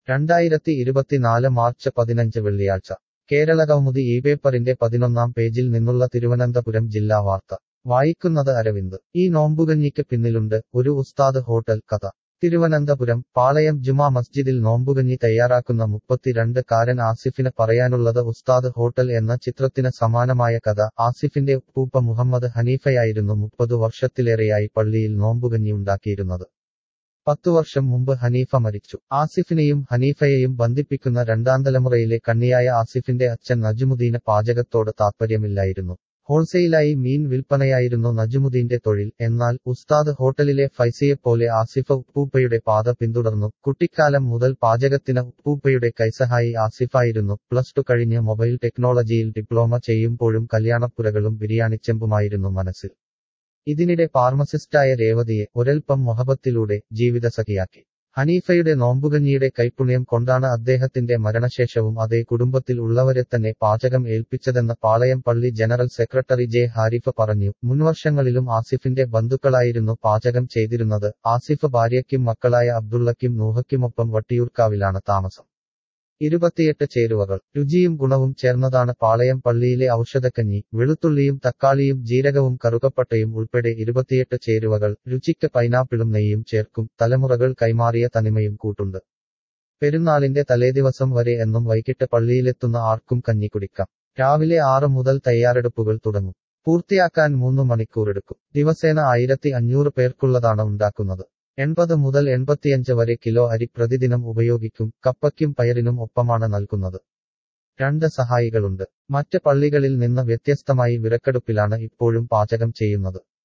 രണ്ടായിരത്തി ഇരുപത്തിനാല് മാർച്ച് പതിനഞ്ച് വെള്ളിയാഴ്ച കേരള കൗമുദി ഈ പേപ്പറിന്റെ പതിനൊന്നാം പേജിൽ നിന്നുള്ള തിരുവനന്തപുരം ജില്ലാ വാർത്ത വായിക്കുന്നത് അരവിന്ദ് ഈ നോമ്പുകഞ്ഞിക്ക് പിന്നിലുണ്ട് ഒരു ഉസ്താദ് ഹോട്ടൽ കഥ തിരുവനന്തപുരം പാളയം ജുമാ മസ്ജിദിൽ നോമ്പുകഞ്ഞി തയ്യാറാക്കുന്ന മുപ്പത്തിരണ്ട് കാരൻ ആസിഫിന് പറയാനുള്ളത് ഉസ്താദ് ഹോട്ടൽ എന്ന ചിത്രത്തിന് സമാനമായ കഥ ആസിഫിന്റെ ഉപ്പൂപ്പ മുഹമ്മദ് ഹനീഫയായിരുന്നു മുപ്പത് വർഷത്തിലേറെയായി പള്ളിയിൽ നോമ്പുകഞ്ഞി ഉണ്ടാക്കിയിരുന്നത് പത്തു വർഷം മുമ്പ് ഹനീഫ മരിച്ചു ആസിഫിനെയും ഹനീഫയെയും ബന്ധിപ്പിക്കുന്ന രണ്ടാം തലമുറയിലെ കണ്ണിയായ ആസിഫിന്റെ അച്ഛൻ നജുമുദ്ദീന് പാചകത്തോട് താത്പര്യമില്ലായിരുന്നു ഹോൾസെയിലായി മീൻ വിൽപ്പനയായിരുന്നു നജുമുദ്ദീന്റെ തൊഴിൽ എന്നാൽ ഉസ്താദ് ഹോട്ടലിലെ ഫൈസയെപ്പോലെ ആസിഫ ഉപ്പൂപ്പയുടെ പാത പിന്തുടർന്നു കുട്ടിക്കാലം മുതൽ പാചകത്തിന് ഉപ്പൂപ്പയുടെ കൈസഹായി ആസിഫായിരുന്നു പ്ലസ് ടു കഴിഞ്ഞ് മൊബൈൽ ടെക്നോളജിയിൽ ഡിപ്ലോമ ചെയ്യുമ്പോഴും കല്യാണപ്പുരകളും ബിരിയാണിച്ചെമ്പുമായിരുന്നു മനസ്സിൽ ഇതിനിടെ ഫാർമസിസ്റ്റായ രേവതിയെ ഒരൽപ്പം മൊഹബത്തിലൂടെ ജീവിതസഖിയാക്കി ഹനീഫയുടെ നോമ്പുകഞ്ഞിയുടെ കൈപുണ്യം കൊണ്ടാണ് അദ്ദേഹത്തിന്റെ മരണശേഷവും അതേ കുടുംബത്തിൽ ഉള്ളവരെ തന്നെ പാചകം ഏൽപ്പിച്ചതെന്ന് പാളയം പള്ളി ജനറൽ സെക്രട്ടറി ജെ ഹാരിഫ പറഞ്ഞു മുൻവർഷങ്ങളിലും ആസിഫിന്റെ ബന്ധുക്കളായിരുന്നു പാചകം ചെയ്തിരുന്നത് ആസിഫ് ഭാര്യയ്ക്കും മക്കളായ അബ്ദുള്ളയ്ക്കും നൂഹയ്ക്കുമൊപ്പം വട്ടിയൂർക്കാവിലാണ് താമസം ഇരുപത്തിയെട്ട് ചേരുവകൾ രുചിയും ഗുണവും ചേർന്നതാണ് പാളയം പള്ളിയിലെ ഔഷധക്കഞ്ഞി വെളുത്തുള്ളിയും തക്കാളിയും ജീരകവും കറുകപ്പട്ടയും ഉൾപ്പെടെ ഇരുപത്തിയെട്ട് ചേരുവകൾ രുചിക്ക് പൈനാപ്പിളും നെയ്യും ചേർക്കും തലമുറകൾ കൈമാറിയ തനിമയും കൂട്ടുണ്ട് പെരുന്നാളിന്റെ തലേദിവസം വരെ എന്നും വൈകിട്ട് പള്ളിയിലെത്തുന്ന ആർക്കും കഞ്ഞി കുടിക്കാം രാവിലെ ആറ് മുതൽ തയ്യാറെടുപ്പുകൾ തുടങ്ങും പൂർത്തിയാക്കാൻ മൂന്ന് മണിക്കൂറെടുക്കും ദിവസേന ആയിരത്തി അഞ്ഞൂറ് പേർക്കുള്ളതാണ് ഉണ്ടാക്കുന്നത് എൺപത് മുതൽ എൺപത്തിയഞ്ച് വരെ കിലോ അരി പ്രതിദിനം ഉപയോഗിക്കും കപ്പയ്ക്കും പയറിനും ഒപ്പമാണ് നൽകുന്നത് രണ്ട് സഹായികളുണ്ട് മറ്റ് പള്ളികളിൽ നിന്ന് വ്യത്യസ്തമായി വിറക്കടുപ്പിലാണ് ഇപ്പോഴും പാചകം ചെയ്യുന്നത്